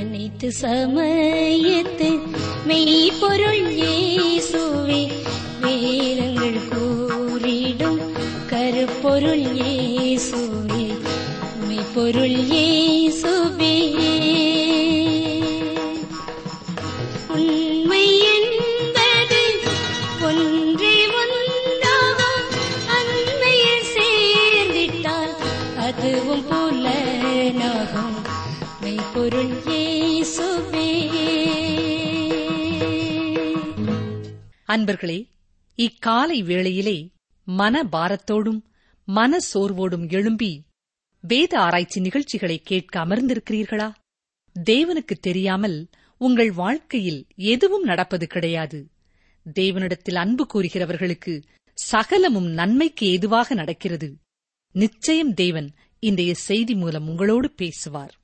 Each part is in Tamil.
அனைத்து சமயத்து மெய்ப்பொருள் இயேசுவே வேதங்கள் கூறிடும் கருப்பொருள் இயேசுவே மெய்ப்பொருள் இயேசுவே உண்மை என்பது ஒன்றே ஒன்றாகும் அன்னையில் சேர்ந்திட்டால் அதுவும் புலனாகும் மெய்ப்பொருள் இயேசுவே அன்பர்களே இக்காலை வேளையிலே மன பாரத்தோடும் மன சோர்வோடும் எழும்பி வேத ஆராய்ச்சி நிகழ்ச்சிகளை கேட்க அமர்ந்திருக்கிறீர்களா தேவனுக்கு தெரியாமல் உங்கள் வாழ்க்கையில் எதுவும் நடப்பது கிடையாது தேவனிடத்தில் அன்பு கூறுகிறவர்களுக்கு சகலமும் நன்மைக்கு ஏதுவாக நடக்கிறது நிச்சயம் தேவன் இன்றைய செய்தி மூலம் உங்களோடு பேசுவார்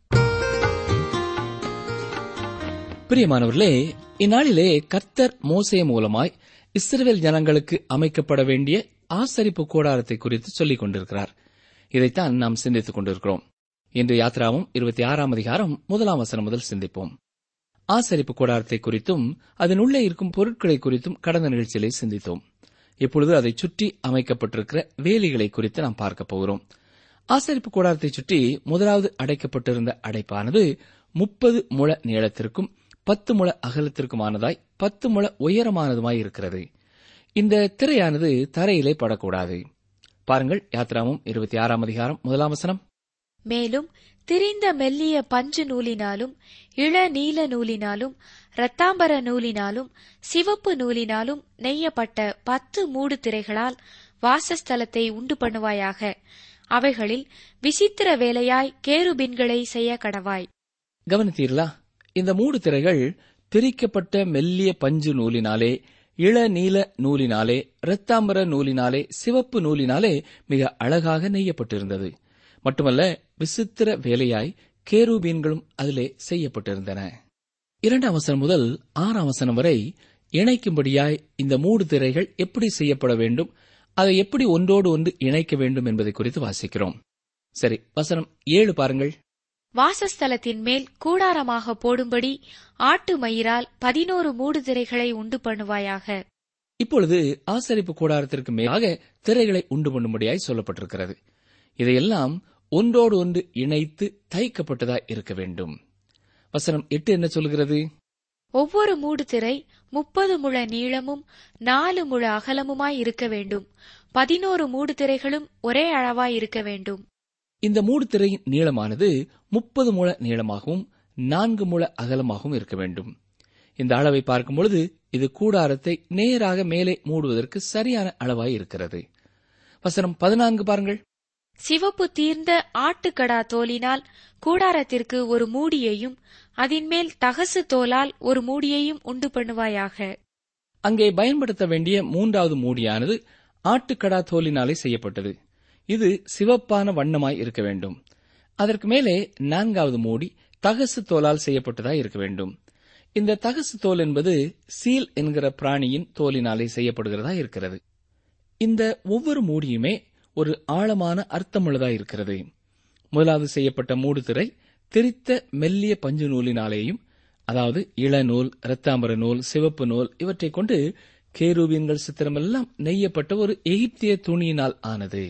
பிரியமானவர்களே இந்நாளிலே கர்த்தர் மோசே மூலமாய் இஸ்ரவேல் ஜனங்களுக்கு அமைக்கப்பட வேண்டிய ஆசரிப்பு கூடாரத்தை குறித்து சொல்லிக் கொண்டிருக்கிறார் இதைத்தான் நாம் சிந்தித்துக் கொண்டிருக்கிறோம் இன்று யாத்ராவும் இருபத்தி ஆறாம் அதிகாரம் முதலாம் வசனம் முதல் சிந்திப்போம் ஆசரிப்பு கூடாரத்தை குறித்தும் அதன் உள்ளே இருக்கும் பொருட்களை குறித்தும் கடந்த நிகழ்ச்சியிலே சிந்தித்தோம் இப்பொழுது அதைச் சுற்றி அமைக்கப்பட்டிருக்கிற வேலிகளை குறித்து நாம் பார்க்கப் போகிறோம் ஆசரிப்பு கூடாரத்தை சுற்றி முதலாவது அடைக்கப்பட்டிருந்த அடைப்பானது முப்பது முழ நீளத்திற்கும் பத்து முழ அகலத்திற்குமானதாய் பத்து முழ உயரமானதுமாய் இருக்கிறது இந்த திரையானது தரையிலே படக்கூடாது பாருங்கள் யாத்ராமும் இருபத்தி ஆறாம் அதிகாரம் முதலாம் வசனம் மேலும் திரிந்த மெல்லிய பஞ்சு நூலினாலும் இள நீல நூலினாலும் இரத்தாம்பர நூலினாலும் சிவப்பு நூலினாலும் நெய்யப்பட்ட பத்து மூடு திரைகளால் வாசஸ்தலத்தை உண்டு பண்ணுவாயாக அவைகளில் விசித்திர வேலையாய் கேருபின்களை செய்ய கடவாய் கவனித்தீர்களா இந்த மூடு திரைகள் பிரிக்கப்பட்ட மெல்லிய பஞ்சு நூலினாலே இள நீல நூலினாலே இரத்தாம்பர நூலினாலே சிவப்பு நூலினாலே மிக அழகாக நெய்யப்பட்டிருந்தது மட்டுமல்ல விசித்திர வேலையாய் கேரூபீன்களும் அதிலே செய்யப்பட்டிருந்தன இரண்டாம் வசனம் முதல் ஆறாம் வசனம் வரை இணைக்கும்படியாய் இந்த மூடு திரைகள் எப்படி செய்யப்பட வேண்டும் அதை எப்படி ஒன்றோடு ஒன்று இணைக்க வேண்டும் என்பதை குறித்து வாசிக்கிறோம் சரி வசனம் ஏழு பாருங்கள் வாசஸ்தலத்தின் மேல் கூடாரமாக போடும்படி ஆட்டு மயிரால் பதினோரு மூடு திரைகளை உண்டு பண்ணுவாயாக இப்பொழுது ஆசரிப்பு கூடாரத்திற்கு மேலாக திரைகளை உண்டு பண்ணும்படியாய் சொல்லப்பட்டிருக்கிறது இதையெல்லாம் ஒன்றோடு ஒன்று இணைத்து தைக்கப்பட்டதாய் இருக்க வேண்டும் வசனம் எட்டு என்ன சொல்கிறது ஒவ்வொரு மூடு திரை முப்பது முழ நீளமும் நாலு முழ அகலமுமாய் இருக்க வேண்டும் பதினோரு மூடு திரைகளும் ஒரே அளவாய் இருக்க வேண்டும் இந்த மூடு திரையின் நீளமானது முப்பது முழ நீளமாகவும் நான்கு முழ அகலமாகவும் இருக்க வேண்டும் இந்த அளவை பார்க்கும் பொழுது இது கூடாரத்தை நேராக மேலே மூடுவதற்கு சரியான அளவாய் இருக்கிறது வசனம் பதினான்கு பாருங்கள் சிவப்பு தீர்ந்த ஆட்டுக்கடா தோலினால் கூடாரத்திற்கு ஒரு மூடியையும் அதின்மேல் தகசு தோலால் ஒரு மூடியையும் உண்டு பண்ணுவாயாக அங்கே பயன்படுத்த வேண்டிய மூன்றாவது மூடியானது ஆட்டுக்கடா தோலினாலே செய்யப்பட்டது இது சிவப்பான வண்ணமாய் இருக்க வேண்டும் அதற்கு மேலே நான்காவது மூடி தகசு தோலால் செய்யப்பட்டதாய் இருக்க வேண்டும் இந்த தகசு தோல் என்பது சீல் என்கிற பிராணியின் தோலினாலே செய்யப்படுகிறதா இருக்கிறது இந்த ஒவ்வொரு மூடியுமே ஒரு ஆழமான அர்த்தமுள்ளதாய் இருக்கிறது முதலாவது செய்யப்பட்ட மூடுதிரை திரித்த மெல்லிய பஞ்சு நூலினாலேயும் அதாவது இளநூல் இரத்தாம்பர நூல் சிவப்பு நூல் இவற்றைக் கொண்டு கேரூபியன்கள் சித்திரமெல்லாம் நெய்யப்பட்ட ஒரு எகிப்திய துணியினால் ஆனது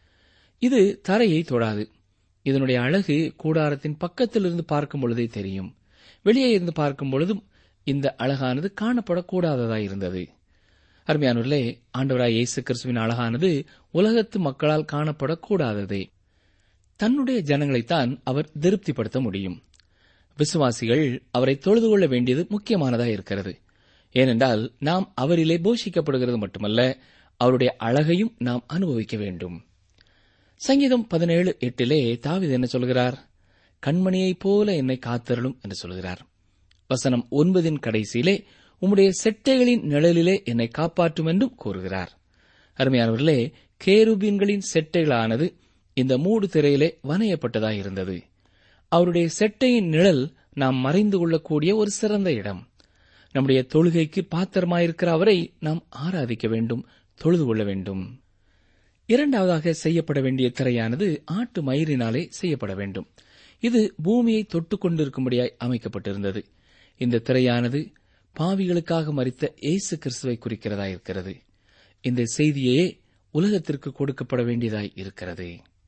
இது தரையை தொடாது இதனுடைய அழகு கூடாரத்தின் பக்கத்திலிருந்து பார்க்கும் பொழுதே தெரியும் வெளியே இருந்து பார்க்கும் பொழுதும் இந்த அழகானது காணப்படக்கூடாததாய் இருந்தது அருமையானவர்களே ஆண்டவராய் இயேசு கிறிஸ்துவின் அழகானது உலகத்து மக்களால் காணப்படக்கூடாததே தன்னுடைய ஜனங்களைத்தான் அவர் திருப்திப்படுத்த முடியும் விசுவாசிகள் அவரை தொழுது கொள்ள வேண்டியது முக்கியமானதாக இருக்கிறது ஏனென்றால் நாம் அவரிலே போஷிக்கப்படுகிறது மட்டுமல்ல அவருடைய அழகையும் நாம் அனுபவிக்க வேண்டும் சங்கீதம் பதினேழு எட்டிலே தாவிது என்ன சொல்கிறார் கண்மணியைப் போல என்னை காத்தருளும் என்று சொல்கிறார் வசனம் ஒன்பதின் கடைசியிலே உம்முடைய செட்டைகளின் நிழலிலே என்னை காப்பாற்றும் என்றும் கூறுகிறார் அருமையானவர்களே கேருபீன்களின் செட்டைகளானது இந்த மூடு திரையிலே வனையப்பட்டதாயிருந்தது அவருடைய செட்டையின் நிழல் நாம் மறைந்து கொள்ளக்கூடிய ஒரு சிறந்த இடம் நம்முடைய தொழுகைக்கு பாத்திரமாயிருக்கிற அவரை நாம் ஆராதிக்க வேண்டும் தொழுது கொள்ள வேண்டும் இரண்டாவதாக செய்யப்பட வேண்டிய திரையானது ஆட்டு மயிரினாலே செய்யப்பட வேண்டும் இது பூமியை தொட்டுக் கொண்டிருக்கும்படியாய் அமைக்கப்பட்டிருந்தது இந்த திரையானது பாவிகளுக்காக மறித்த இயேசு கிறிஸ்துவை குறிக்கிறதாய் இருக்கிறது இந்த செய்தியே உலகத்திற்கு கொடுக்கப்பட வேண்டியதாய் இருக்கிறது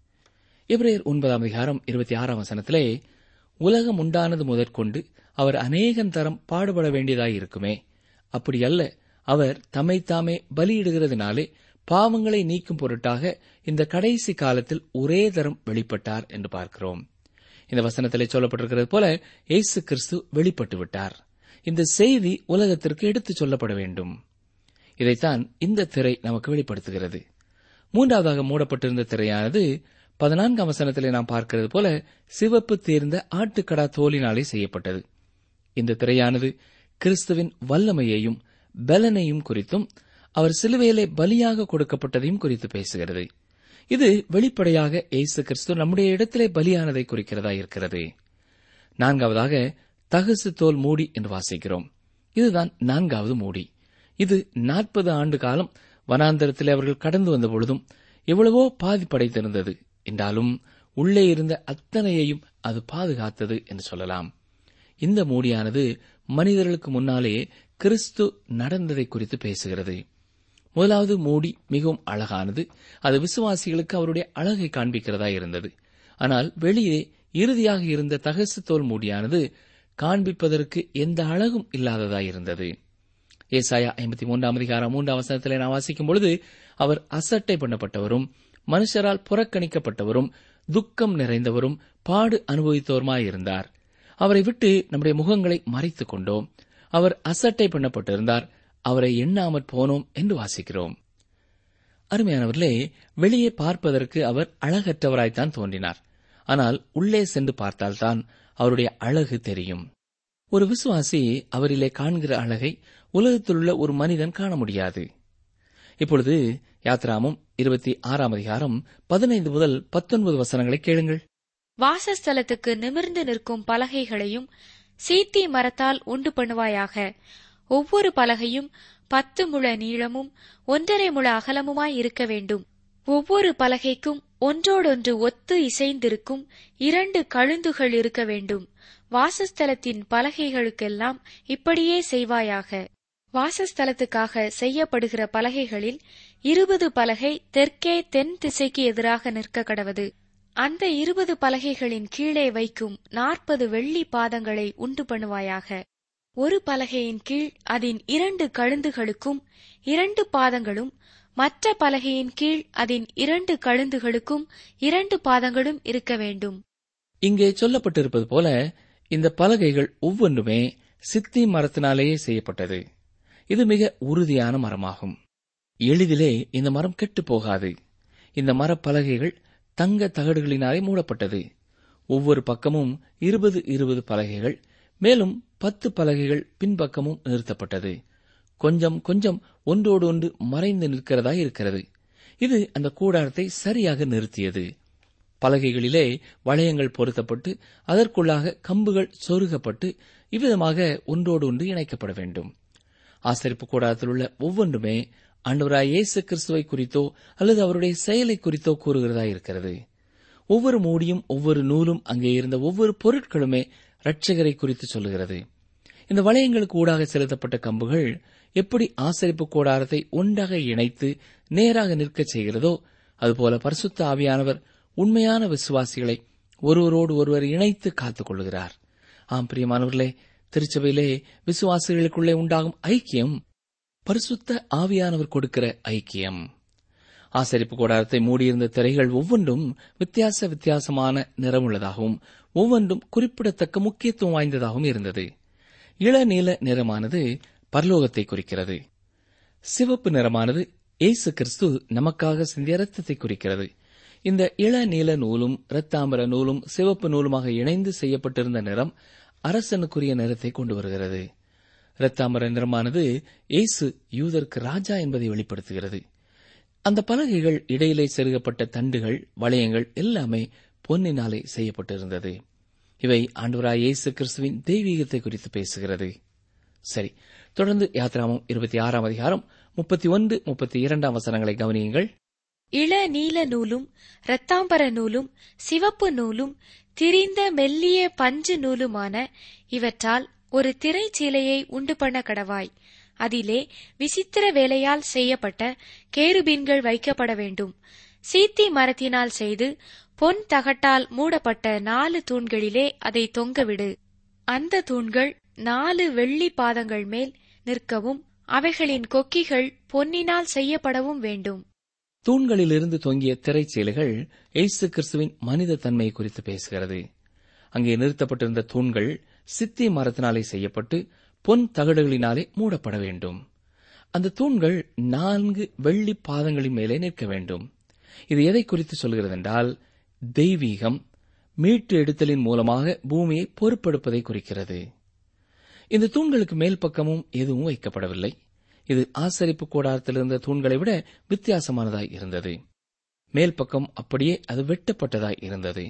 எபிரேயர் ஒன்பதாம் அதிகாரம் இருபத்தி ஆறாம் வசனத்திலே உலகம் உண்டானது முதற்கொண்டு அவர் அநேகம் தரம் பாடுபட வேண்டியதாய் இருக்குமே அப்படி அல்ல அவர் தம்மைத்தாமே பலியிடுகிறதுனாலே பாவங்களை நீக்கும் பொருட்டாக இந்த கடைசி காலத்தில் ஒரே தரம் வெளிப்பட்டார் என்று பார்க்கிறோம் இந்த வசனத்திலே சொல்லப்பட்டிருக்கிறது போல இயேசு கிறிஸ்து வெளிப்பட்டு விட்டார் இந்த செய்தி உலகத்திற்கு எடுத்துச் சொல்லப்பட வேண்டும் இதைத்தான் இந்த திரை நமக்கு வெளிப்படுத்துகிறது மூன்றாவதாக மூடப்பட்டிருந்த திரையானது பதினான்காம் வசனத்திலே நாம் பார்க்கிறது போல சிவப்பு தேர்ந்த ஆட்டுக்கடா தோலினாலே செய்யப்பட்டது இந்த திரையானது கிறிஸ்துவின் வல்லமையையும் பலனையும் குறித்தும் அவர் சிலுவையிலே பலியாக கொடுக்கப்பட்டதையும் குறித்து பேசுகிறது இது வெளிப்படையாக இயேசு கிறிஸ்து நம்முடைய இடத்திலே பலியானதை குறிக்கிறதா இருக்கிறது நான்காவதாக தகசு தோல் மூடி என்று வாசிக்கிறோம் இதுதான் நான்காவது மூடி இது நாற்பது ஆண்டு காலம் வனாந்தரத்தில் அவர்கள் கடந்து வந்த பொழுதும் எவ்வளவோ பாதிப்படைத்திருந்தது என்றாலும் உள்ளே இருந்த அத்தனையையும் அது பாதுகாத்தது என்று சொல்லலாம் இந்த மூடியானது மனிதர்களுக்கு முன்னாலே கிறிஸ்து நடந்ததை குறித்து பேசுகிறது முதலாவது மூடி மிகவும் அழகானது அது விசுவாசிகளுக்கு அவருடைய அழகை காண்பிக்கிறதா இருந்தது ஆனால் வெளியே இறுதியாக இருந்த தகசு தோல் மூடியானது காண்பிப்பதற்கு எந்த அழகும் இல்லாததாய் இருந்தது ஏசாயா ஐம்பத்தி மூன்றாம் அதிகாரம் மூன்றாம் வசனத்திலே நான் வாசிக்கும் பொழுது அவர் அசட்டை பண்ணப்பட்டவரும் மனுஷரால் புறக்கணிக்கப்பட்டவரும் துக்கம் நிறைந்தவரும் பாடு அனுபவித்தவருமாயிருந்தார் அவரை விட்டு நம்முடைய முகங்களை மறைத்துக் கொண்டோம் அவர் அசட்டை பண்ணப்பட்டிருந்தார் அவரை எண்ணாமற் போனோம் என்று வாசிக்கிறோம் அருமையானவர்களே வெளியே பார்ப்பதற்கு அவர் அழகற்றவராய்த்தான் தோன்றினார் ஆனால் உள்ளே சென்று பார்த்தால்தான் அவருடைய அழகு தெரியும் ஒரு விசுவாசி அவரிலே காண்கிற அழகை உலகத்திலுள்ள ஒரு மனிதன் காண முடியாது இப்பொழுது யாத்ராமம் இருபத்தி ஆறாம் அதிகாரம் பதினைந்து முதல் பத்தொன்பது வசனங்களை கேளுங்கள் வாசஸ்தலத்துக்கு நிமிர்ந்து நிற்கும் பலகைகளையும் சீத்தி மரத்தால் உண்டு பண்ணுவாயாக ஒவ்வொரு பலகையும் பத்து முழ நீளமும் ஒன்றரை முழ அகலமுமாய் இருக்க வேண்டும் ஒவ்வொரு பலகைக்கும் ஒன்றோடொன்று ஒத்து இசைந்திருக்கும் இரண்டு கழுந்துகள் இருக்க வேண்டும் வாசஸ்தலத்தின் பலகைகளுக்கெல்லாம் இப்படியே செய்வாயாக வாசஸ்தலத்துக்காக செய்யப்படுகிற பலகைகளில் இருபது பலகை தெற்கே தென் திசைக்கு எதிராக நிற்க கடவது அந்த இருபது பலகைகளின் கீழே வைக்கும் நாற்பது வெள்ளி பாதங்களை உண்டு பண்ணுவாயாக ஒரு பலகையின் கீழ் அதன் இரண்டு கழுந்துகளுக்கும் இரண்டு பாதங்களும் மற்ற பலகையின் கீழ் அதன் இரண்டு கழுந்துகளுக்கும் இரண்டு பாதங்களும் இருக்க வேண்டும் இங்கே சொல்லப்பட்டிருப்பது போல இந்த பலகைகள் ஒவ்வொன்றுமே சித்தி மரத்தினாலேயே செய்யப்பட்டது இது மிக உறுதியான மரமாகும் எளிதிலே இந்த மரம் கெட்டுப் போகாது இந்த மரப்பலகைகள் தங்க தகடுகளினாலே மூடப்பட்டது ஒவ்வொரு பக்கமும் இருபது இருபது பலகைகள் மேலும் பத்து பலகைகள் பின்பக்கமும் நிறுத்தப்பட்டது கொஞ்சம் கொஞ்சம் ஒன்றோடு ஒன்று மறைந்து நிற்கிறதா இருக்கிறது இது அந்த கூடாரத்தை சரியாக நிறுத்தியது பலகைகளிலே வளையங்கள் பொருத்தப்பட்டு அதற்குள்ளாக கம்புகள் சொருகப்பட்டு இவ்விதமாக ஒன்றோடு ஒன்று இணைக்கப்பட வேண்டும் ஆசரிப்பு கூடாரத்தில் உள்ள ஒவ்வொன்றுமே ஆண்டவராய் இயேசு கிறிஸ்துவை குறித்தோ அல்லது அவருடைய செயலை குறித்தோ கூறுகிறதா இருக்கிறது ஒவ்வொரு மூடியும் ஒவ்வொரு நூலும் அங்கே இருந்த ஒவ்வொரு பொருட்களுமே ரட்சகரை குறித்து சொல்லுகிறது இந்த வளையங்களுக்கு ஊடாக செலுத்தப்பட்ட கம்புகள் எப்படி ஆசரிப்பு கூடாரத்தை ஒன்றாக இணைத்து நேராக நிற்கச் செய்கிறதோ அதுபோல பரிசுத்த ஆவியானவர் உண்மையான விசுவாசிகளை ஒருவரோடு ஒருவர் இணைத்து காத்துக் கொள்கிறார் ஆம் பிரியமானவர்களே திருச்சபையிலே விசுவாசிகளுக்குள்ளே உண்டாகும் ஐக்கியம் பரிசுத்த ஆவியானவர் கொடுக்கிற ஐக்கியம் ஆசரிப்பு கூடாரத்தை மூடியிருந்த திரைகள் ஒவ்வொன்றும் வித்தியாச வித்தியாசமான நிறமுள்ளதாகவும் ஒவ்வொன்றும் குறிப்பிடத்தக்க முக்கியத்துவம் வாய்ந்ததாகவும் இருந்தது இளநீல நிறமானது பரலோகத்தை குறிக்கிறது சிவப்பு நிறமானது இயேசு கிறிஸ்து நமக்காக சிந்திய ரத்தத்தை குறிக்கிறது இந்த இளநீல நூலும் இரத்தாம்பர நூலும் சிவப்பு நூலுமாக இணைந்து செய்யப்பட்டிருந்த நிறம் அரசனுக்குரிய நிறத்தை கொண்டு வருகிறது இரத்தாம்பர நிறமானது இயேசு யூதருக்கு ராஜா என்பதை வெளிப்படுத்துகிறது அந்த பலகைகள் இடையிலே செருகப்பட்ட தண்டுகள் வளையங்கள் எல்லாமே பொன்னினாலே செய்யப்பட்டிருந்தது இவை ஆண்டவராய் இயேசு கிறிஸ்துவின் தெய்வீகத்தை குறித்து பேசுகிறது சரி தொடர்ந்து யாத்ராமம் இருபத்தி ஆறாம் அதிகாரம் முப்பத்தி ஒன்று முப்பத்தி இரண்டாம் வசனங்களை கவனியுங்கள் இள நீல நூலும் இரத்தாம்பர நூலும் சிவப்பு நூலும் திரிந்த மெல்லிய பஞ்சு நூலுமான இவற்றால் ஒரு திரைச்சீலையை உண்டு பண்ண கடவாய் அதிலே விசித்திர வேலையால் செய்யப்பட்ட கேருபீன்கள் வைக்கப்பட வேண்டும் சீத்தி மரத்தினால் செய்து பொன் தகட்டால் மூடப்பட்ட நாலு தூண்களிலே அதை தொங்கவிடு அந்த தூண்கள் நாலு வெள்ளி பாதங்கள் மேல் நிற்கவும் அவைகளின் கொக்கிகள் பொன்னினால் செய்யப்படவும் வேண்டும் தூண்களிலிருந்து தொங்கிய திரைச்சீலைகள் இயேசு கிறிஸ்துவின் மனித தன்மை குறித்து பேசுகிறது அங்கே நிறுத்தப்பட்டிருந்த தூண்கள் சித்தி மரத்தினாலே செய்யப்பட்டு பொன் தகடுகளினாலே மூடப்பட வேண்டும் அந்த தூண்கள் நான்கு வெள்ளி பாதங்களின் மேலே நிற்க வேண்டும் இது எதை குறித்து சொல்கிறது என்றால் தெய்வீகம் மீட்டு எடுத்தலின் மூலமாக பூமியை பொறுப்பெடுப்பதை குறிக்கிறது இந்த தூண்களுக்கு மேல் பக்கமும் எதுவும் வைக்கப்படவில்லை இது ஆசரிப்பு கூடாரத்தில் இருந்த தூண்களை விட வித்தியாசமானதாய் இருந்தது மேல் பக்கம் அப்படியே அது வெட்டப்பட்டதாய் இருந்தது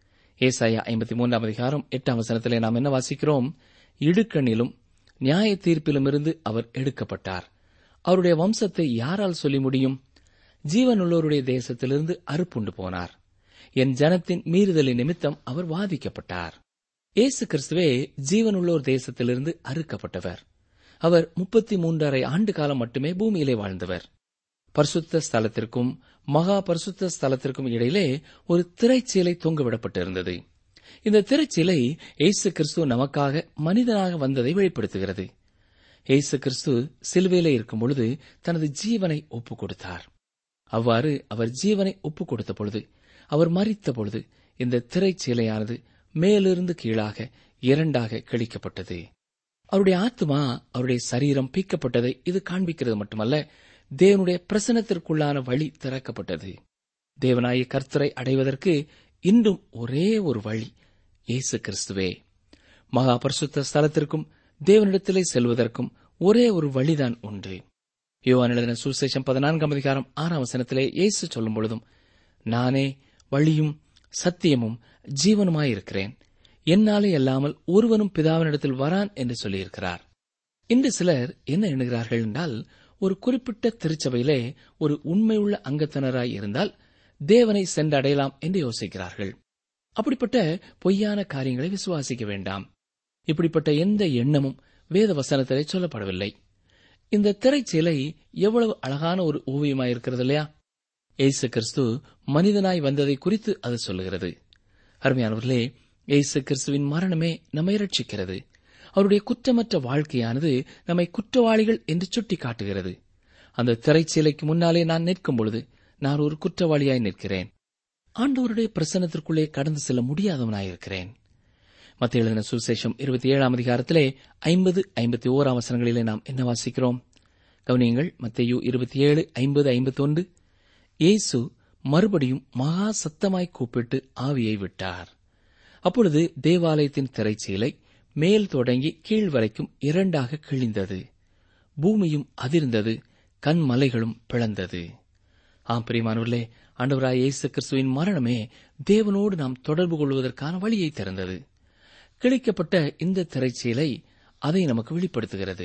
ஏசாயா ஐம்பத்தி மூன்றாம் அதிகாரம் எட்டாம் வசனத்திலே நாம் என்ன வாசிக்கிறோம் இடுக்கண்ணிலும் நியாய தீர்ப்பிலும் இருந்து அவர் எடுக்கப்பட்டார் அவருடைய வம்சத்தை யாரால் சொல்லி முடியும் ஜீவனுள்ளோருடைய தேசத்திலிருந்து அறுப்புண்டு போனார் என் ஜனத்தின் மீறுதலின் நிமித்தம் அவர் வாதிக்கப்பட்டார் இயேசு கிறிஸ்துவே ஜீவனுள்ளோர் தேசத்திலிருந்து அறுக்கப்பட்டவர் அவர் முப்பத்தி மூன்றரை ஆண்டு காலம் மட்டுமே பூமியிலே வாழ்ந்தவர் பரிசுத்த ஸ்தலத்திற்கும் மகா பரிசுத்த ஸ்தலத்திற்கும் இடையிலே ஒரு திரைச்சீலை தொங்கவிடப்பட்டிருந்தது இந்த திரைச்சீலை இயேசு கிறிஸ்து நமக்காக மனிதனாக வந்ததை வெளிப்படுத்துகிறது இயேசு கிறிஸ்து சிலுவையிலே இருக்கும் பொழுது தனது ஜீவனை ஒப்புக் கொடுத்தார் அவ்வாறு அவர் ஜீவனை ஒப்புக் கொடுத்த பொழுது அவர் மறித்த பொழுது இந்த திரைச்சீலையானது மேலிருந்து கீழாக இரண்டாக கிழிக்கப்பட்டது அவருடைய ஆத்மா அவருடைய சரீரம் பீக்கப்பட்டதை இது காண்பிக்கிறது மட்டுமல்ல தேவனுடைய பிரசனத்திற்குள்ளான வழி திறக்கப்பட்டது தேவனாய கர்த்தரை அடைவதற்கு இன்றும் ஒரே ஒரு வழி இயேசு கிறிஸ்துவே மகா பரிசுத்த ஸ்தலத்திற்கும் தேவனிடத்திலே செல்வதற்கும் ஒரே ஒரு வழிதான் உண்டு யோவான் எழுதின சுசேஷம் பதினான்காம் அதிகாரம் ஆறாம் வசனத்திலே இயேசு சொல்லும் பொழுதும் நானே வழியும் சத்தியமும் ஜீவனுமாயிருக்கிறேன் என்னாலே அல்லாமல் ஒருவனும் பிதாவினிடத்தில் வரான் என்று சொல்லியிருக்கிறார் இன்று சிலர் என்ன எண்ணுகிறார்கள் என்றால் ஒரு குறிப்பிட்ட திருச்சபையிலே ஒரு உண்மையுள்ள அங்கத்தினராய் இருந்தால் தேவனை சென்றடையலாம் என்று யோசிக்கிறார்கள் அப்படிப்பட்ட பொய்யான காரியங்களை விசுவாசிக்க வேண்டாம் இப்படிப்பட்ட எந்த எண்ணமும் வேத வசனத்திலே சொல்லப்படவில்லை இந்த திரைச்சீலை எவ்வளவு அழகான ஒரு ஓவியமாயிருக்கிறது இல்லையா ஏசு கிறிஸ்து மனிதனாய் வந்ததை குறித்து அது சொல்லுகிறது அருமையானவர்களே இயேசு கிறிஸ்துவின் மரணமே நம்மை ரட்சிக்கிறது அவருடைய குற்றமற்ற வாழ்க்கையானது நம்மை குற்றவாளிகள் என்று சுட்டி காட்டுகிறது அந்த திரைச்சீலைக்கு முன்னாலே நான் நிற்கும் பொழுது நான் ஒரு குற்றவாளியாய் நிற்கிறேன் ஆண்டவருடைய பிரசன்னத்திற்குள்ளே கடந்து செல்ல முடியாதவனாயிருக்கிறேன் மத்திய எழுதின சுசேஷம் இருபத்தி ஏழாம் அதிகாரத்திலே ஐம்பது ஐம்பத்தி ஓராம் வசனங்களிலே நாம் என்ன வாசிக்கிறோம் கவனியங்கள் மத்தியு இருபத்தி ஏழு ஐம்பது ஐம்பத்தி ஒன்று இயேசு மறுபடியும் மகா சத்தமாய் கூப்பிட்டு ஆவியை விட்டார் அப்பொழுது தேவாலயத்தின் திரைச்சீலை மேல் தொடங்கி கீழ் வரைக்கும் இரண்டாக கிழிந்தது பூமியும் அதிர்ந்தது கண்மலைகளும் பிளந்தது ஆம் பிரியமானவர்களே ஆண்டவராய் இயேசு கிறிஸ்துவின் மரணமே தேவனோடு நாம் தொடர்பு கொள்வதற்கான வழியை திறந்தது கிழிக்கப்பட்ட இந்த திரைச்சீலை அதை நமக்கு வெளிப்படுத்துகிறது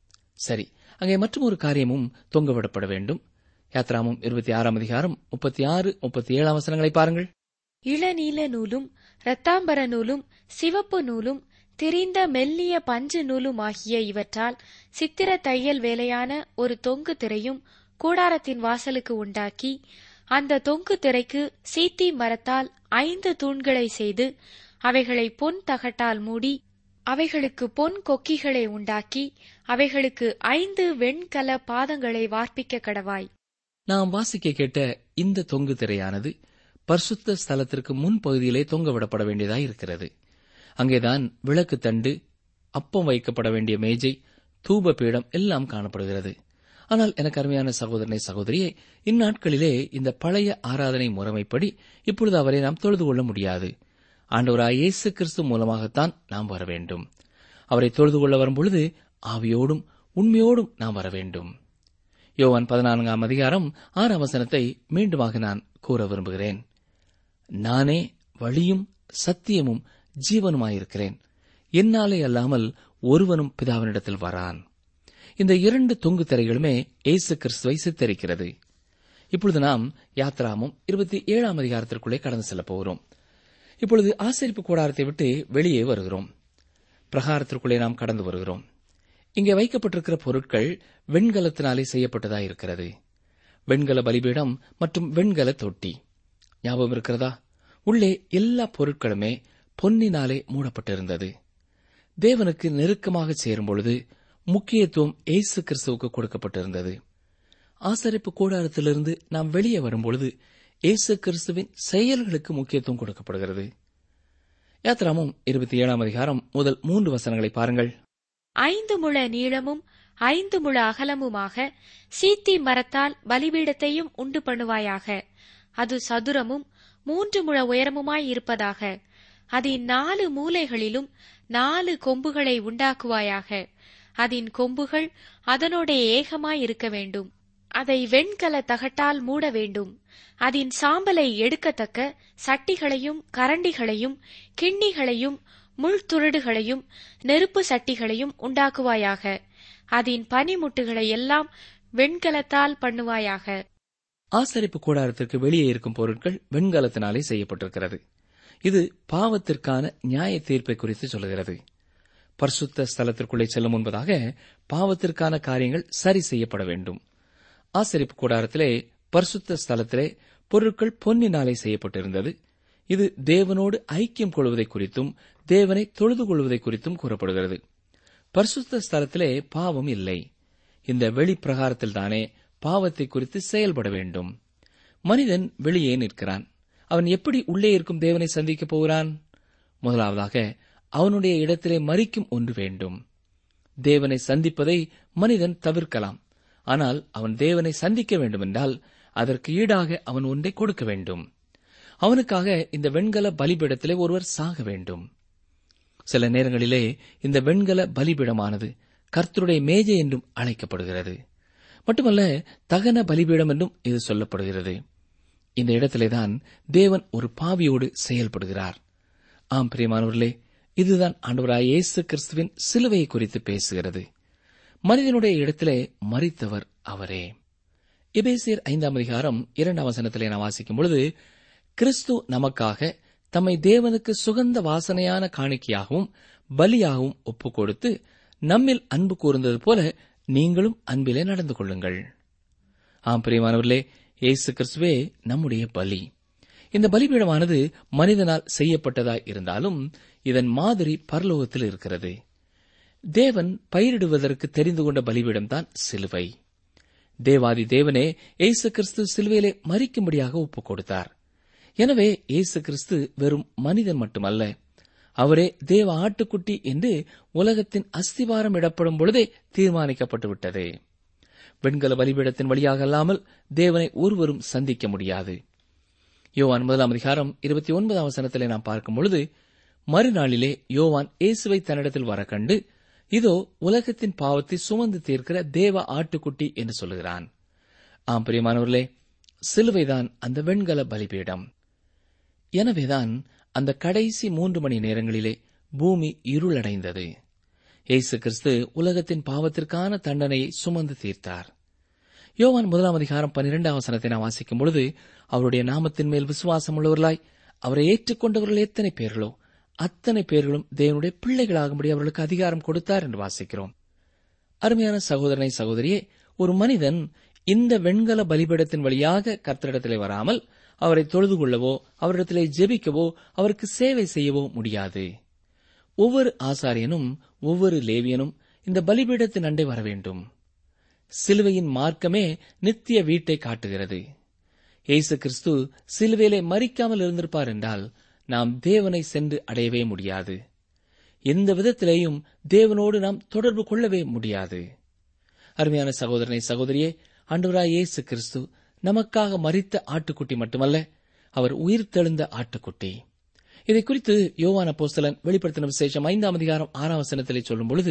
சரி அங்கே மற்றும் ஒரு காரியமும் தொங்கவிடப்பட வேண்டும் யாத்ராமம் இருபத்தி ஆறாம் அதிகாரம் முப்பத்தி ஆறு முப்பத்தி ஏழாம் வசனங்களை பாருங்கள் இளநீல நூலும் இரத்தாம்பர நூலும் சிவப்பு நூலும் திரிந்த மெல்லிய பஞ்சு நூலும் ஆகிய இவற்றால் சித்திர தையல் வேலையான ஒரு தொங்கு திரையும் கூடாரத்தின் வாசலுக்கு உண்டாக்கி அந்த தொங்கு திரைக்கு சீத்தி மரத்தால் ஐந்து தூண்களை செய்து அவைகளை பொன் தகட்டால் மூடி அவைகளுக்கு பொன் கொக்கிகளை உண்டாக்கி அவைகளுக்கு ஐந்து வெண்கல பாதங்களை வார்ப்பிக்க கடவாய் நாம் வாசிக்க கேட்ட இந்த தொங்கு திரையானது பரிசுத்த ஸ்தலத்திற்கு முன் பகுதியிலே தொங்கவிடப்பட வேண்டியதாய் இருக்கிறது அங்கேதான் விளக்கு தண்டு அப்பம் வைக்கப்பட வேண்டிய மேஜை தூப பீடம் எல்லாம் காணப்படுகிறது ஆனால் எனக்கு அருமையான சகோதரனை சகோதரியே இந்நாட்களிலே இந்த பழைய ஆராதனை முறைமைப்படி இப்பொழுது அவரை நாம் தொழுது கொள்ள முடியாது ஆண்டவராய் இயேசு கிறிஸ்து மூலமாகத்தான் நாம் வர வேண்டும் அவரை தொழுது கொள்ள வரும்பொழுது ஆவியோடும் உண்மையோடும் நாம் வர வேண்டும் யோவான் பதினான்காம் அதிகாரம் ஆறாம் வசனத்தை மீண்டுமாக நான் கூற விரும்புகிறேன் நானே வழியும் சத்தியமும் ஜீவனுமாயிருக்கிறேன் என்னாலே அல்லாமல் ஒருவனும் பிதாவினிடத்தில் வரான் இந்த இரண்டு தொங்கு திரைகளுமே இயேசு கிறிஸ்துவை சித்தரிக்கிறது இப்பொழுது நாம் யாத்ராமும் இருபத்தி ஏழாம் அதிகாரத்திற்குள்ளே கடந்து செல்லப் போகிறோம் இப்பொழுது ஆசரிப்பு கூடாரத்தை விட்டு வெளியே வருகிறோம் பிரகாரத்திற்குள்ளே நாம் கடந்து வருகிறோம் இங்கே வைக்கப்பட்டிருக்கிற பொருட்கள் வெண்கலத்தினாலே செய்யப்பட்டதா இருக்கிறது வெண்கல பலிபீடம் மற்றும் வெண்கல தொட்டி ஞாபகம் இருக்கிறதா உள்ளே எல்லா பொருட்களுமே பொன்னினாலே மூடப்பட்டிருந்தது தேவனுக்கு நெருக்கமாக சேரும் பொழுது முக்கியத்துவம் இயேசு கிறிஸ்துவுக்கு கொடுக்கப்பட்டிருந்தது ஆசரிப்பு கூடாரத்திலிருந்து நாம் வெளியே வரும்பொழுது இயேசு கிறிஸ்துவின் செயல்களுக்கு முக்கியத்துவம் கொடுக்கப்படுகிறது யாத்ராமும் இருபத்தி ஏழாம் அதிகாரம் முதல் மூன்று வசனங்களை பாருங்கள் ஐந்து முழ நீளமும் ஐந்து முழ அகலமுமாக சீத்தி மரத்தால் பலிபீடத்தையும் உண்டு பண்ணுவாயாக அது சதுரமும் மூன்று முழ உயரமுமாய் இருப்பதாக அதன் நாலு மூலைகளிலும் நாலு கொம்புகளை உண்டாக்குவாயாக அதன் கொம்புகள் அதனோட ஏகமாய் இருக்க வேண்டும் அதை வெண்கல தகட்டால் மூட வேண்டும் அதன் சாம்பலை எடுக்கத்தக்க சட்டிகளையும் கரண்டிகளையும் கிண்ணிகளையும் முள்துருடுகளையும் நெருப்பு சட்டிகளையும் உண்டாக்குவாயாக அதன் பனிமுட்டுகளை எல்லாம் வெண்கலத்தால் பண்ணுவாயாக ஆசரிப்பு கூடாரத்திற்கு வெளியே இருக்கும் பொருட்கள் வெண்கலத்தினாலே செய்யப்பட்டிருக்கிறது இது பாவத்திற்கான நியாய தீர்ப்பை குறித்து சொல்கிறது பரிசுத்த ஸ்தலத்திற்குள்ளே செல்லும் முன்பதாக பாவத்திற்கான காரியங்கள் சரி செய்யப்பட வேண்டும் ஆசரிப்பு கூடாரத்திலே பரிசுத்த ஸ்தலத்திலே பொருட்கள் பொன்னினாலே செய்யப்பட்டிருந்தது இது தேவனோடு ஐக்கியம் கொள்வதை குறித்தும் தேவனை தொழுது கொள்வதை குறித்தும் கூறப்படுகிறது பரிசுத்த ஸ்தலத்திலே பாவம் இல்லை இந்த வெளிப்பிரகாரத்தில் தானே பாவத்தை குறித்து செயல்பட வேண்டும் மனிதன் வெளியே நிற்கிறான் அவன் எப்படி உள்ளே இருக்கும் தேவனை சந்திக்கப் போகிறான் முதலாவதாக அவனுடைய இடத்திலே மறிக்கும் ஒன்று வேண்டும் தேவனை சந்திப்பதை மனிதன் தவிர்க்கலாம் ஆனால் அவன் தேவனை சந்திக்க வேண்டுமென்றால் அதற்கு ஈடாக அவன் ஒன்றை கொடுக்க வேண்டும் அவனுக்காக இந்த வெண்கல பலிபீடத்திலே ஒருவர் சாக வேண்டும் சில நேரங்களிலே இந்த வெண்கல பலிபீடமானது கர்த்தருடைய மேஜை என்றும் அழைக்கப்படுகிறது மட்டுமல்ல தகன பலிபீடம் என்றும் இது சொல்லப்படுகிறது இந்த இடத்திலேதான் தேவன் ஒரு பாவியோடு செயல்படுகிறார் ஆம் பிரியமானவர்களே இதுதான் ஆண்டவராய் இயேசு கிறிஸ்துவின் சிலுவையை குறித்து பேசுகிறது மனிதனுடைய இடத்திலே மறித்தவர் அவரே எபேசியர் ஐந்தாம் அதிகாரம் இரண்டாம் வசனத்திலே நான் வாசிக்கும் பொழுது கிறிஸ்து நமக்காக தம்மை தேவனுக்கு சுகந்த வாசனையான காணிக்கையாகவும் பலியாகவும் ஒப்புக் கொடுத்து நம்மில் அன்பு கூர்ந்தது போல நீங்களும் அன்பிலே நடந்து கொள்ளுங்கள் ஆம் பிரியமானவர்களே இயேசு கிறிஸ்துவே நம்முடைய பலி இந்த பலிபீடமானது மனிதனால் செய்யப்பட்டதாய் இருந்தாலும் இதன் மாதிரி பரலோகத்தில் இருக்கிறது தேவன் பயிரிடுவதற்கு தெரிந்து கொண்ட பலிபீடம்தான் சிலுவை தேவாதி தேவனே இயேசு கிறிஸ்து சிலுவையிலே மறிக்கும்படியாக ஒப்புக் கொடுத்தார் எனவே இயேசு கிறிஸ்து வெறும் மனிதன் மட்டுமல்ல அவரே தேவ ஆட்டுக்குட்டி என்று உலகத்தின் அஸ்திவாரம் இடப்படும் பொழுதே தீர்மானிக்கப்பட்டு விட்டது வெண்கல பலிபீடத்தின் வழியாக அல்லாமல் தேவனை ஒருவரும் சந்திக்க முடியாது யோவான் முதலாம் அதிகாரம் இருபத்தி ஒன்பதாம் வசனத்திலே நாம் பார்க்கும் பொழுது மறுநாளிலே யோவான் இயேசுவை தன்னிடத்தில் வர கண்டு இதோ உலகத்தின் பாவத்தை சுமந்து தீர்க்கிற தேவ ஆட்டுக்குட்டி என்று சொல்லுகிறான் ஆம் பிரியமானவர்களே சிலுவைதான் அந்த வெண்கல பலிபீடம் எனவேதான் அந்த கடைசி மூன்று மணி நேரங்களிலே பூமி இருளடைந்தது இயேசு கிறிஸ்து உலகத்தின் பாவத்திற்கான தண்டனையை சுமந்து தீர்த்தார் யோவான் முதலாம் அதிகாரம் பன்னிரெண்டாம் வசனத்தை நான் வாசிக்கும் பொழுது அவருடைய நாமத்தின் மேல் விசுவாசம் உள்ளவர்களாய் அவரை ஏற்றுக்கொண்டவர்கள் எத்தனை பேர்களோ அத்தனை பேர்களும் தேவனுடைய பிள்ளைகளாகும்படி அவர்களுக்கு அதிகாரம் கொடுத்தார் என்று வாசிக்கிறோம் அருமையான சகோதரனை சகோதரியே ஒரு மனிதன் இந்த வெண்கல பலிபீடத்தின் வழியாக கர்த்தரிடத்திலே வராமல் அவரை தொழுது கொள்ளவோ அவரிடத்திலே ஜெபிக்கவோ அவருக்கு சேவை செய்யவோ முடியாது ஒவ்வொரு ஆசாரியனும் ஒவ்வொரு லேவியனும் இந்த பலிபீடத்தின் அண்டை வர வேண்டும் சிலுவையின் மார்க்கமே நித்திய வீட்டை காட்டுகிறது இயேசு கிறிஸ்து சிலுவையிலே மறிக்காமல் இருந்திருப்பார் என்றால் நாம் தேவனை சென்று அடையவே முடியாது எந்த விதத்திலேயும் தேவனோடு நாம் தொடர்பு கொள்ளவே முடியாது அருமையான சகோதரனை சகோதரியே அன்றுவராய் இயேசு கிறிஸ்து நமக்காக மறித்த ஆட்டுக்குட்டி மட்டுமல்ல அவர் உயிர் தெழுந்த ஆட்டுக்குட்டி இதை குறித்து யோவான போஸ்தலன் வெளிப்படுத்தின விசேஷம் ஐந்தாம் அதிகாரம் ஆறாம் வசனத்திலே சொல்லும் பொழுது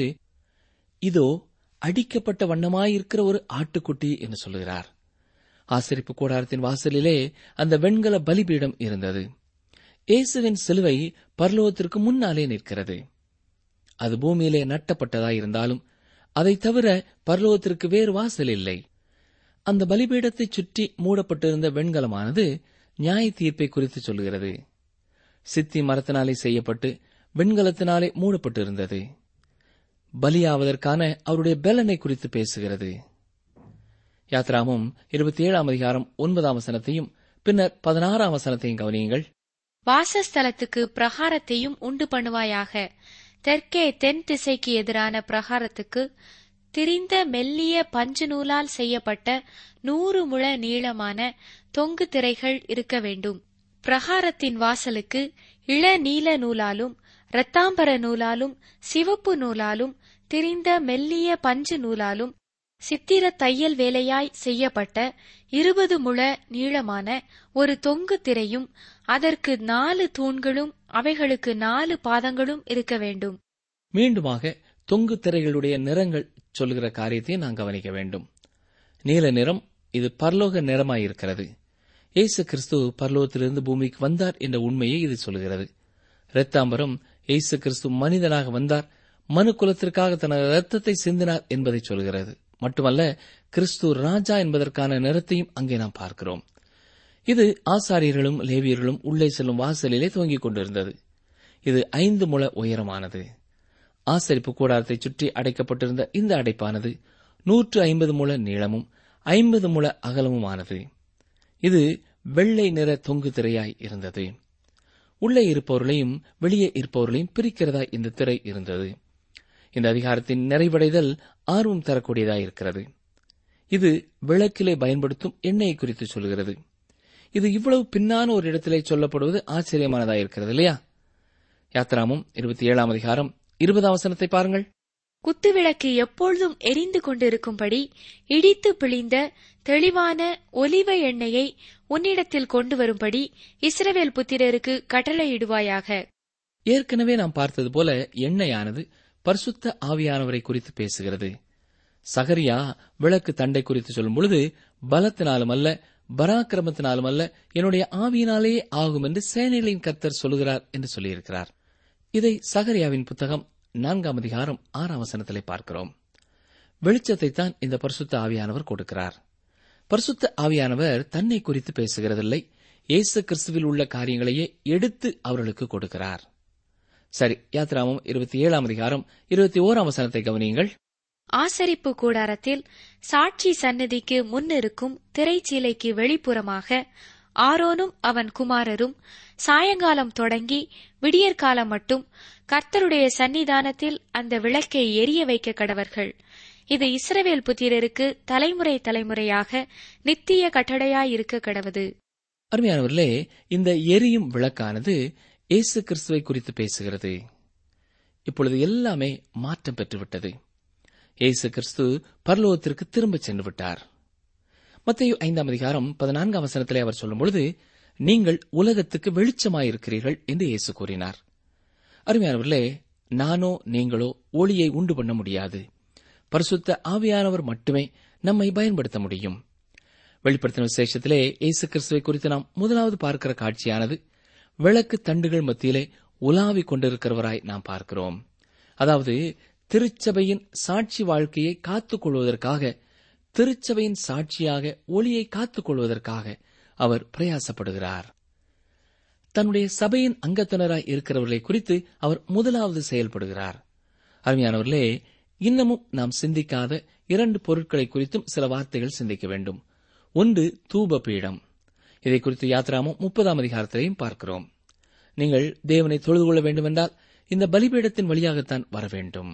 இதோ அடிக்கப்பட்ட வண்ணமாயிருக்கிற ஒரு ஆட்டுக்குட்டி என்று சொல்லுகிறார் ஆசிரிப்பு கூடாரத்தின் வாசலிலே அந்த வெண்கல பலிபீடம் இருந்தது இயேசுவின் சிலுவை பரலோகத்திற்கு முன்னாலே நிற்கிறது அது பூமியிலே நட்டப்பட்டதாயிருந்தாலும் அதை தவிர பரலோகத்திற்கு வேறு வாசல் இல்லை அந்த பலிபீடத்தைச் சுற்றி மூடப்பட்டிருந்த வெண்கலமானது நியாய தீர்ப்பை குறித்து சொல்கிறது சித்தி மரத்தினாலே செய்யப்பட்டு வெண்கலத்தினாலே மூடப்பட்டிருந்தது பலியாவதற்கான அவருடைய பலனை குறித்து பேசுகிறது யாத்ராமம் இருபத்தி ஏழாம் அதிகாரம் ஒன்பதாம் வசனத்தையும் பின்னர் பதினாறாம் வசனத்தையும் கவனியுங்கள் வாசஸ்தலத்துக்கு பிரகாரத்தையும் உண்டு பண்ணுவாயாக தெற்கே தென் திசைக்கு எதிரான பிரகாரத்துக்கு திரிந்த மெல்லிய பஞ்சு நூலால் செய்யப்பட்ட நூறு முழ நீளமான தொங்கு திரைகள் இருக்க வேண்டும் பிரகாரத்தின் வாசலுக்கு இள நீல நூலாலும் இரத்தாம்பர நூலாலும் சிவப்பு நூலாலும் திரிந்த மெல்லிய பஞ்சு நூலாலும் சித்திர தையல் வேலையாய் செய்யப்பட்ட இருபது முழ நீளமான ஒரு தொங்கு திரையும் அதற்கு நாலு தூண்களும் அவைகளுக்கு நாலு பாதங்களும் இருக்க வேண்டும் மீண்டுமாக தொங்கு திரைகளுடைய நிறங்கள் சொல்லுகிற காரியத்தை நாம் கவனிக்க வேண்டும் நீல நிறம் இது பரலோக நிறமாயிருக்கிறது இயேசு கிறிஸ்து பரலோகத்திலிருந்து பூமிக்கு வந்தார் என்ற உண்மையை இது சொல்கிறது இரத்தாம்பரம் இயேசு கிறிஸ்து மனிதனாக வந்தார் மனு குலத்திற்காக தனது இரத்தத்தை சிந்தினார் என்பதை சொல்கிறது மட்டுமல்ல கிறிஸ்து ராஜா என்பதற்கான நிறத்தையும் அங்கே நாம் பார்க்கிறோம் இது ஆசாரியர்களும் லேவியர்களும் உள்ளே செல்லும் வாசலிலே துவங்கிக் கொண்டிருந்தது இது ஐந்து முழ உயரமானது ஆசரிப்பு கூடாரத்தை சுற்றி அடைக்கப்பட்டிருந்த இந்த அடைப்பானது நூற்று ஐம்பது முழ நீளமும் ஐம்பது முழ அகலமுமானது இது வெள்ளை நிற தொங்கு திரையாய் இருந்தது உள்ளே இருப்பவர்களையும் வெளியே இருப்பவர்களையும் பிரிக்கிறதா இந்த திரை இருந்தது இந்த அதிகாரத்தின் நிறைவடைதல் ஆர்வம் தரக்கூடியதாய் இருக்கிறது இது விளக்கிலே பயன்படுத்தும் எண்ணெயை குறித்து சொல்கிறது இது இவ்வளவு பின்னான ஒரு இடத்திலே சொல்லப்படுவது ஆச்சரியமானதாக இருக்கிறது இல்லையா யாத்ராமும் இருபத்தி ஏழாம் அதிகாரம் இருபதாம் வசனத்தை பாருங்கள் குத்துவிளக்கு எப்பொழுதும் எரிந்து கொண்டிருக்கும்படி இடித்து பிழிந்த தெளிவான ஒலிவ எண்ணெயை உன்னிடத்தில் கொண்டு வரும்படி இஸ்ரவேல் புத்திரருக்கு கட்டளையிடுவாயாக ஏற்கனவே நாம் பார்த்தது போல எண்ணெயானது பரிசுத்த ஆவியானவரை குறித்து பேசுகிறது சகரியா விளக்கு தண்டை குறித்து சொல்லும் பொழுது பலத்தினாலும் அல்ல பராக்கிரமத்தினாலும் அல்ல என்னுடைய ஆவியினாலேயே ஆகும் என்று சேனைகளின் கர்த்தர் சொல்லுகிறார் என்று சொல்லியிருக்கிறார் இதை சகரியாவின் புத்தகம் நான்காம் அதிகாரம் ஆறாம் வசனத்திலே பார்க்கிறோம் வெளிச்சத்தை தான் இந்த பரிசுத்த ஆவியானவர் கொடுக்கிறார் பரிசுத்த ஆவியானவர் தன்னை குறித்து பேசுகிறதில்லை இயேசு கிறிஸ்துவில் உள்ள காரியங்களையே எடுத்து அவர்களுக்கு கொடுக்கிறார் சரி யாத்ராமம் இருபத்தி ஏழாம் அதிகாரம் இருபத்தி ஓராம் வசனத்தை கவனியுங்கள் ஆசரிப்பு கூடாரத்தில் சாட்சி சன்னதிக்கு முன்னிருக்கும் திரைச்சீலைக்கு வெளிப்புறமாக ஆரோனும் அவன் குமாரரும் சாயங்காலம் தொடங்கி விடியற்காலம் மட்டும் கர்த்தருடைய சன்னிதானத்தில் அந்த விளக்கை எரிய வைக்க கடவர்கள் இது இஸ்ரவேல் புத்திரருக்கு தலைமுறை தலைமுறையாக நித்திய கட்டளையாயிருக்க கடவது அருமையானவர்களே இந்த எரியும் விளக்கானது இயேசு கிறிஸ்துவை குறித்து பேசுகிறது இப்பொழுது எல்லாமே மாற்றம் பெற்றுவிட்டது இயேசு கிறிஸ்து பரலோகத்திற்கு திரும்பச் சென்று விட்டார் மத்திய ஐந்தாம் அதிகாரம் பதினான்காம் வசனத்திலே அவர் சொல்லும்பொழுது நீங்கள் உலகத்துக்கு வெளிச்சமாயிருக்கிறீர்கள் என்று இயேசு கூறினார் அருமையானவர்களே நானோ நீங்களோ ஒளியை உண்டு பண்ண முடியாது பரிசுத்த ஆவியானவர் மட்டுமே நம்மை பயன்படுத்த முடியும் வெளிப்படுத்தின விசேஷத்திலே இயேசு கிறிஸ்துவை குறித்து நாம் முதலாவது பார்க்கிற காட்சியானது விளக்கு தண்டுகள் மத்தியிலே உலாவிக் கொண்டிருக்கிறவராய் நாம் பார்க்கிறோம் அதாவது திருச்சபையின் சாட்சி வாழ்க்கையை காத்துக் கொள்வதற்காக திருச்சபையின் சாட்சியாக ஒளியை காத்துக் கொள்வதற்காக அவர் பிரயாசப்படுகிறார் தன்னுடைய சபையின் அங்கத்தினராய் இருக்கிறவர்களை குறித்து அவர் முதலாவது செயல்படுகிறார் அருமையானவர்களே இன்னமும் நாம் சிந்திக்காத இரண்டு பொருட்களை குறித்தும் சில வார்த்தைகள் சிந்திக்க வேண்டும் ஒன்று தூப பீடம் இதை குறித்து யாத்ராமும் முப்பதாம் அதிகாரத்திலையும் பார்க்கிறோம் நீங்கள் தேவனை தொழுது கொள்ள வேண்டுமென்றால் இந்த பலிபீடத்தின் வழியாகத்தான் வர வேண்டும்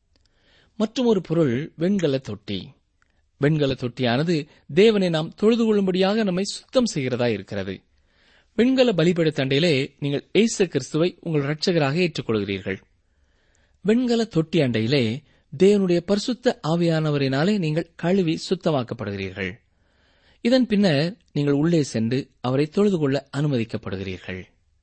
மற்றும் ஒரு பொருள் வெண்கல தொட்டி வெண்கல தொட்டியானது தேவனை நாம் தொழுது கொள்ளும்படியாக நம்மை சுத்தம் செய்கிறதா இருக்கிறது வெண்கல பலிபீட தண்டையிலே நீங்கள் ஏசு கிறிஸ்துவை உங்கள் இரட்சகராக ஏற்றுக்கொள்கிறீர்கள் வெண்கல தொட்டி அண்டையிலே தேவனுடைய பரிசுத்த ஆவியானவரினாலே நீங்கள் கழுவி சுத்தமாக்கப்படுகிறீர்கள் இதன் பின்னர் நீங்கள் உள்ளே சென்று அவரை தொழுது கொள்ள அனுமதிக்கப்படுகிறீர்கள்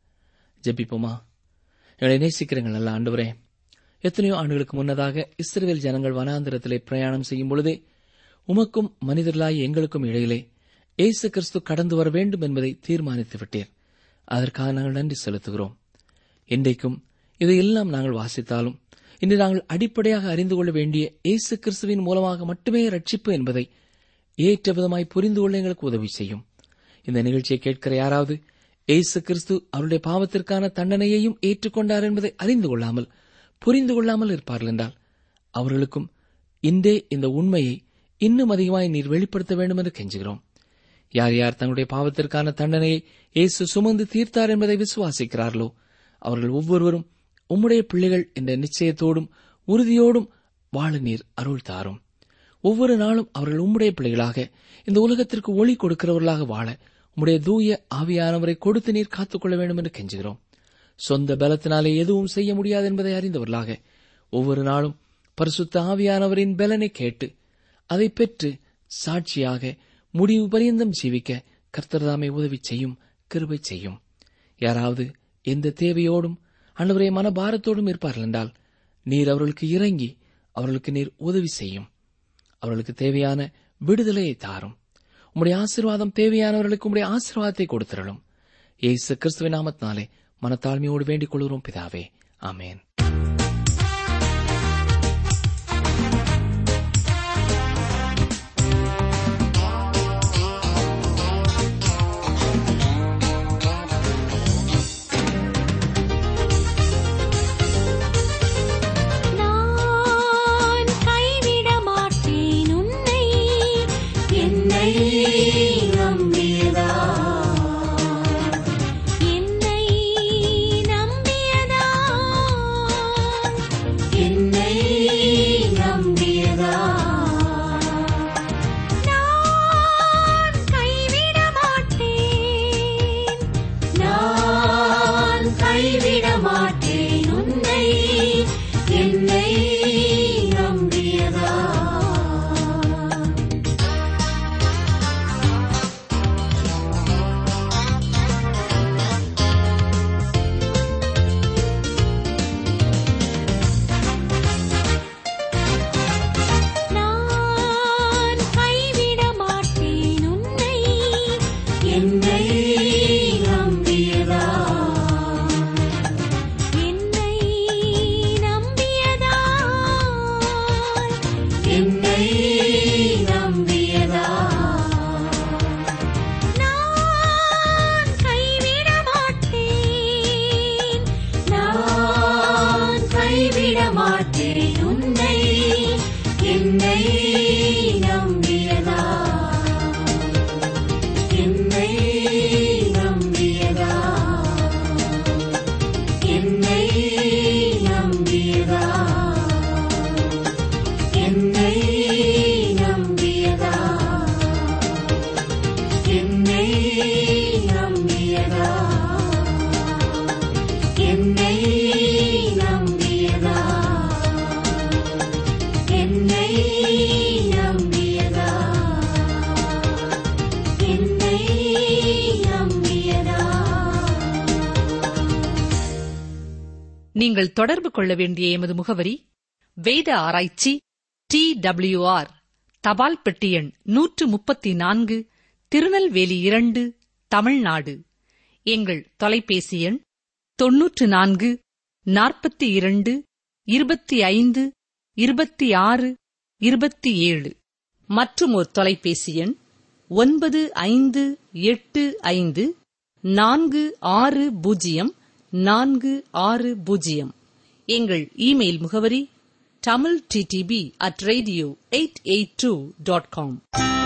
ஜெபிப்போமா எங்களை நேசிக்கிறீங்கள் நல்ல ஆண்டவரே எத்தனையோ ஆண்டுகளுக்கு முன்னதாக இஸ்ரேல் ஜனங்கள் வனாந்திரத்திலே பிரயாணம் செய்யும் பொழுதே உமக்கும் மனிதர்களாய் எங்களுக்கும் இடையிலே இயேசு கிறிஸ்து கடந்து வர வேண்டும் என்பதை தீர்மானித்து விட்டீர் அதற்காக நாங்கள் நன்றி செலுத்துகிறோம் இன்றைக்கும் இதையெல்லாம் நாங்கள் வாசித்தாலும் இன்று நாங்கள் அடிப்படையாக அறிந்து கொள்ள வேண்டிய இயேசு கிறிஸ்துவின் மூலமாக மட்டுமே ரட்சிப்பு என்பதை ஏற்ற விதமாய் புரிந்து கொள்ள எங்களுக்கு உதவி செய்யும் இந்த நிகழ்ச்சியை கேட்கிற யாராவது இயேசு கிறிஸ்து அவருடைய பாவத்திற்கான தண்டனையையும் ஏற்றுக்கொண்டார் என்பதை அறிந்து கொள்ளாமல் புரிந்து கொள்ளாமல் இருப்பார்கள் என்றால் அவர்களுக்கும் இன்றே இந்த உண்மையை இன்னும் அதிகமாய் நீர் வெளிப்படுத்த வேண்டும் என்று கெஞ்சுகிறோம் யார் யார் தங்களுடைய பாவத்திற்கான தண்டனையை இயேசு சுமந்து தீர்த்தார் என்பதை விசுவாசிக்கிறார்களோ அவர்கள் ஒவ்வொருவரும் உம்முடைய பிள்ளைகள் என்ற நிச்சயத்தோடும் உறுதியோடும் வாழ நீர் அருள் தாரும் ஒவ்வொரு நாளும் அவர்கள் உம்முடைய பிள்ளைகளாக இந்த உலகத்திற்கு ஒளி கொடுக்கிறவர்களாக வாழ உம்முடைய தூய ஆவியானவரை கொடுத்து நீர் காத்துக்கொள்ள வேண்டும் என்று கெஞ்சுகிறோம் சொந்த பலத்தினாலே எதுவும் செய்ய முடியாது என்பதை அறிந்தவர்களாக ஒவ்வொரு நாளும் பரிசுத்த ஆவியானவரின் பலனை கேட்டு அதை பெற்று சாட்சியாக முடிவு பரியந்தம் ஜீவிக்க கர்த்தர்தாமே உதவி செய்யும் கிருபை செய்யும் யாராவது எந்த தேவையோடும் அன்றுவரே மனபாரத்தோடும் இருப்பார்கள் என்றால் நீர் அவர்களுக்கு இறங்கி அவர்களுக்கு நீர் உதவி செய்யும் அவர்களுக்கு தேவையான விடுதலையை தாரும் உம்முடைய ஆசீர்வாதம் தேவையானவர்களுக்கு உம்முடைய ஆசீர்வாதத்தை கொடுத்திரலும் இயேசு கிறிஸ்துவின் நாமத்தினாலே மனத்தாழ்மையோடு வேண்டிக் கொள்கிறோம் பிதாவே ஆமேன் நான் கைவிட மாட்டேன் உன்னை என்னை நம்பியதா என்னை நம்பியதா என்னை நம்பியதா நான் கைவிட மாட்டேன் நான் கைவிட மாட்டேன் உன்னை என்னை நம்பியதா நான் கைவிட மாட்டேன் உன்னை என்னை நம்பியதா என்னை நம்பியதா என்னை நம்பியதா நான் கைவிட மாட்டேன் நான் கைவிட மாட்டேன் உன்னை என்னை நம்பியதா என்னை நம்பியதா என்னை நம்பியதா என்னை நம்பியதா என்னை நம்பியதா என்னை நம்பியதா என்னை நம்பியதா என்னை நம்பியதா நீங்கள் தொடர்பு கொள்ள வேண்டிய எமது முகவரி வேத ஆராய்ச்சி டி ஆர் தபால் பெட்டி எண் நூற்று முப்பத்தி நான்கு திருநெல்வேலி இரண்டு தமிழ்நாடு எங்கள் தொலைபேசி எண் தொன்னூற்று நான்கு நாற்பத்தி இரண்டு இருபத்தி ஐந்து இருபத்தி ஆறு இருபத்தி ஏழு மற்றும் ஒரு தொலைபேசி எண் ஒன்பது ஐந்து எட்டு ஐந்து நான்கு ஆறு பூஜ்ஜியம் நான்கு ஆறு பூஜ்ஜியம் எங்கள் இமெயில் முகவரி Tamil DTP at radio eight eight two dot com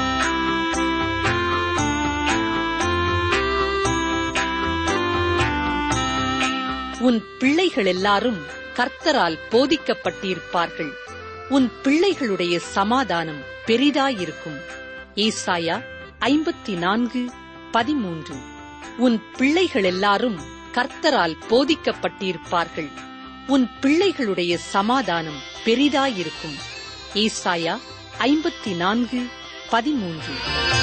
உன் பிள்ளைகள் எல்லாரும் கர்த்தரால் போதிக்கப்பட்டிருப்பார்கள் உன் பிள்ளைகளுடைய சமாதானம் பெரிதாயிருக்கும் ஏசாயா ஐம்பத்தி நான்கு பதிமூன்று உன் பிள்ளைகள் எல்லாரும் கர்த்தரால் போதிக்கப்பட்டிருப்பார்கள் உன் பிள்ளைகளுடைய சமாதானம் பெரிதாயிருக்கும் ஏசாயா ஐம்பத்தி நான்கு பதிமூன்று